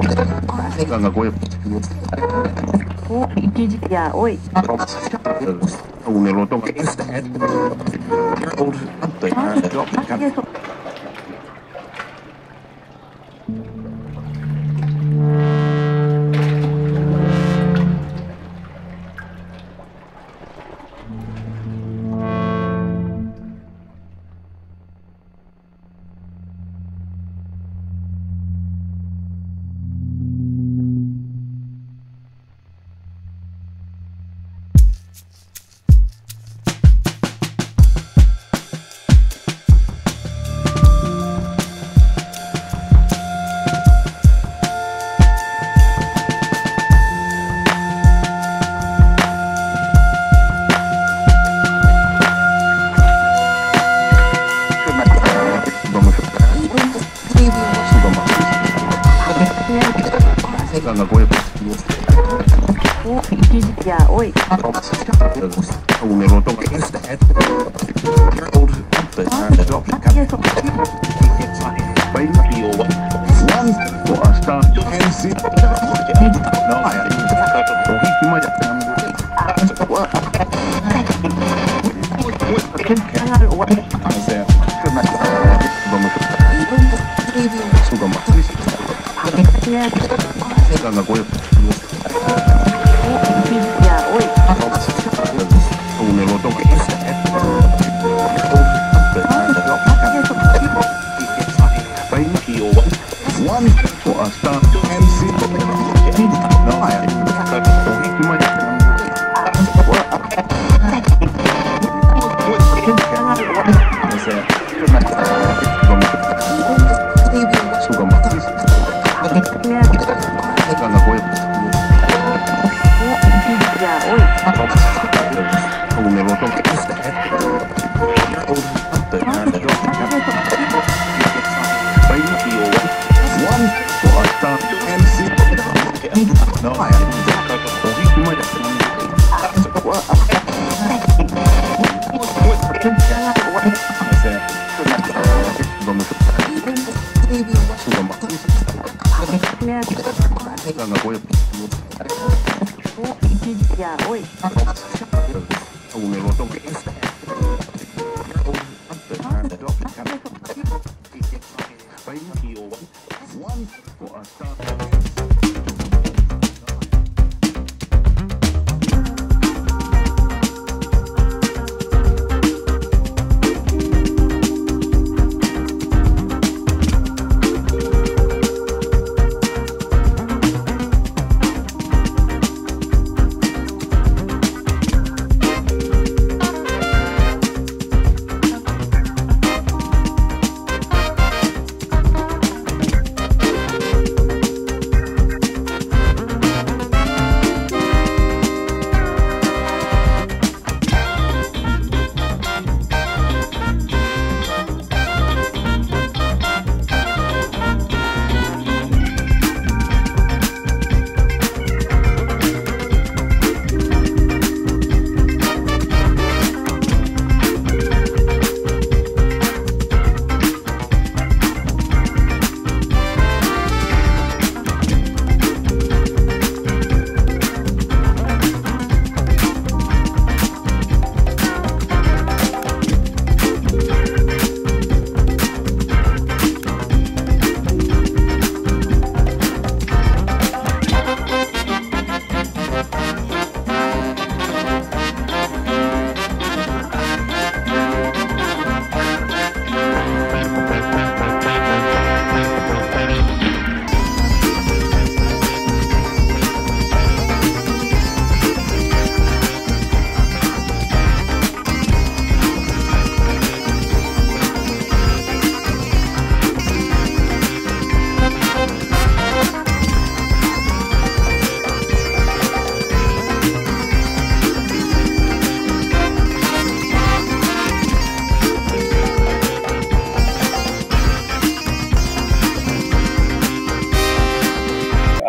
Ganga gue お一時期やおい un eloto あけそ Ganga gue お一時期やおい un eloto あけそ One for a start and see no hikima ya 上がる終わり vamos sugama Ganga gue お一時期やおい un eloto あけそ One for a start and see no hikima ya 上がる終わり vamos sugama Ganga gue お一時期やおい un eloto あけそ One for a start and see no hikima ya 上がる終わり vamos sugama Ganga gue お一時期やおい un eloto あけそ One for a start Thank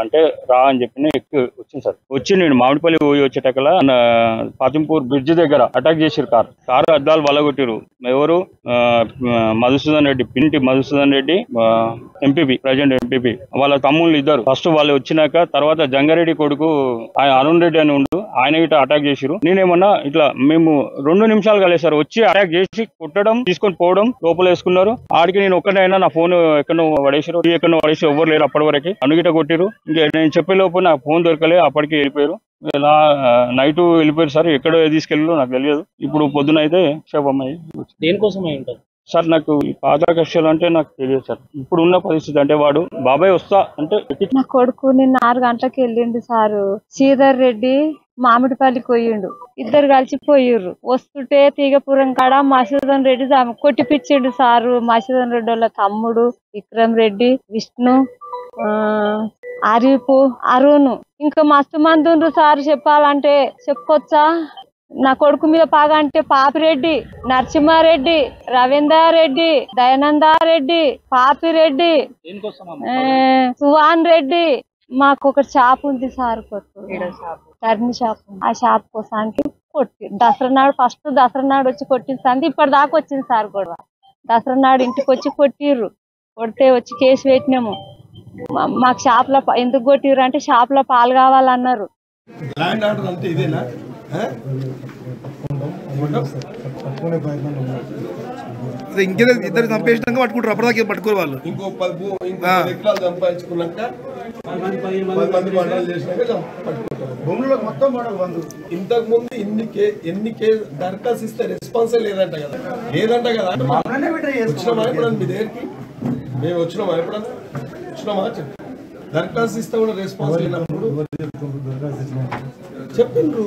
అంటే రా అని చెప్పి ఎక్కి వచ్చింది sir వచ్చి నేను మామిడిపల్లి పోయి వచ్చేటకల పాతింపూర్ బ్రిడ్జ్ దగ్గర అటాక్ చేసిరు కార్ కారు అద్దాలు వలగొట్టిరు ఎవరు ఆ, మధుసూదన్ రెడ్డి పింటి Madhusudan Reddy MPP present MPP వాళ్ళ తమ్ముళ్ళు ఇద్దరు ఫస్ట్ వాళ్ళు వచ్చినాక తర్వాత జంగారెడ్డి కొడుకు ఆయన అరుణ్ రెడ్డి అని ఉండు ఆయన ఇట్లా అటాక్ చేసిరు నేనేమన్నా ఇట్లా మేము రెండు నిమిషాలు కలిసారు వచ్చి అటాక్ చేసి కొట్టడం తీసుకొని పోవడం లోపల వేసుకున్నారు ఆడికి నేను ఒక్కడైనా నా ఫోన్ ఎక్కడో పడేసారు ఎక్కడో పడేసి ఎవరు లేరు అప్పటి వరకు అనుగిట కొట్టిరు ఇంకా నేను చెప్పే లోపు నా ఫోన్ దొరకలే అప్పటికి వెళ్ళిపోయారు ఇలా నైట్ వెళ్ళిపోయారు సార్ ఎక్కడ తీసుకెళ్ళారో నాకు తెలియదు ఇప్పుడు పొద్దున అయితే శవమయ్యి దేనికోసం అయి ఉంటుంది సార్ నాకు ఈ పాత కష్టాలు అంటే నాకు తెలియదు సార్ ఇప్పుడు ఉన్న పరిస్థితి అంటే వాడు బాబాయ్ వస్తా అంటే ఎక్కి- నా కొడుకు నిన్న ఆరు గంటలకు వెళ్ళిండు సారు శ్రీధర్ రెడ్డి మామిడిపల్లికి పోయిండు ఇద్దరు కలిసి పోయిర్రు వస్తుంటే తీగపురం కాడ మసూదన్ రెడ్డి దాన్ని కొట్టిపిచ్చిండు సారు మసూదన్ రెడ్డి వాళ్ళ తమ్ముడు విక్రమ్ రెడ్డి విష్ణు ఆ అరీపు అరుణ్ ఇంకా మస్తు మంది ఉండ్రు సార్ చెప్పాలంటే చెప్పొచ్చా నా కొడుకు మీద పాగా అంటే పాపిరెడ్డి నరసింహారెడ్డి రవీంద్రారెడ్డి దయానందారెడ్డి పాపిరెడ్డి దేనికోసం అమ్మ? ఆ, సువాన్ రెడ్డి మాకు ఒక షాప్ ఉంది సార్ కొట్టు కర్మి షాప్ ఆ షాప్ కోసానికి కొట్టి దసరా నాడు ఫస్ట్ దసరా నాడు వచ్చి కొట్టింది ఇప్పటి దాకా వచ్చింది సార్ గొడవ దసరా నాడు ఇంటికి వచ్చి కొట్టిర్రు కొడితే వచ్చి కేసు పెట్టినాము మా- మాకు షాప్ లో ప- ఎందుకు కొట్టిర్రు అంటే షాప్ లో పాలు కావాలన్నారు ల్యాండ్ ఆర్డర్ అంటే ఇదేనా ఆ? అదే ఇంకేదో ఇద్దరు చంపేసినాక పట్టుకుంటారు అప్పటిదాకా పట్టుకోరు వాళ్ళు ఇంకో పది భూ- ఇంకో పది ఎకరాలు సంపాదించుకున్నాక పది మంది మండలు చేసినాక చం- పట్టుకుంటారు భూములలో మొత్తం మోడల్ బంధు ఇంతకు ముందు ఇన్ని కే ఎన్ని కే దరఖాస్తు ఇస్తే రెస్పాన్స్ లేదంట కదా లేదంట కదా అంటే మా- వచ్చినామా ఎప్పుడన్నా మీ దగ్గరికి మేము వచ్చినామా ఎప్పుడన్నా వచ్చినామా చెప్పు దరఖాస్తు ఇస్తే కూడా రెస్పాన్స్ లేనప్పుడు చెప్పిండ్రు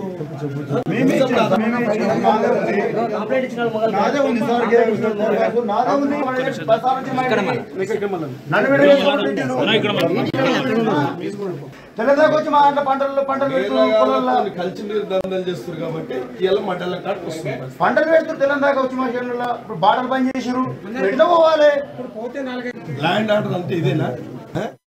నాదే ఉంది సార్ గిరే కృష్ణ గారు. నాదే ఉంది ప్రసారం చేయమని. నన్ను విడదీసి కొట్టిండు. తెల్లదాకా వచ్చి మా దాంట్లో పంటలు పంటలు పెడుతున్నారు పొలాల్లో. కలిసి మీరు దందలు చేస్తారు కాబట్టి ఇలా మండల కాడికి వస్తుంది పంటలు పెడుతూ తెల్లందాకా వచ్చి మా చేనుల్లో ఇప్పుడు బాటలు బంద్ చేసిరు ఎట్లా పోవాలి ల్యాండ్ ఆర్డర్ అంటే ఇదేనా ఆ?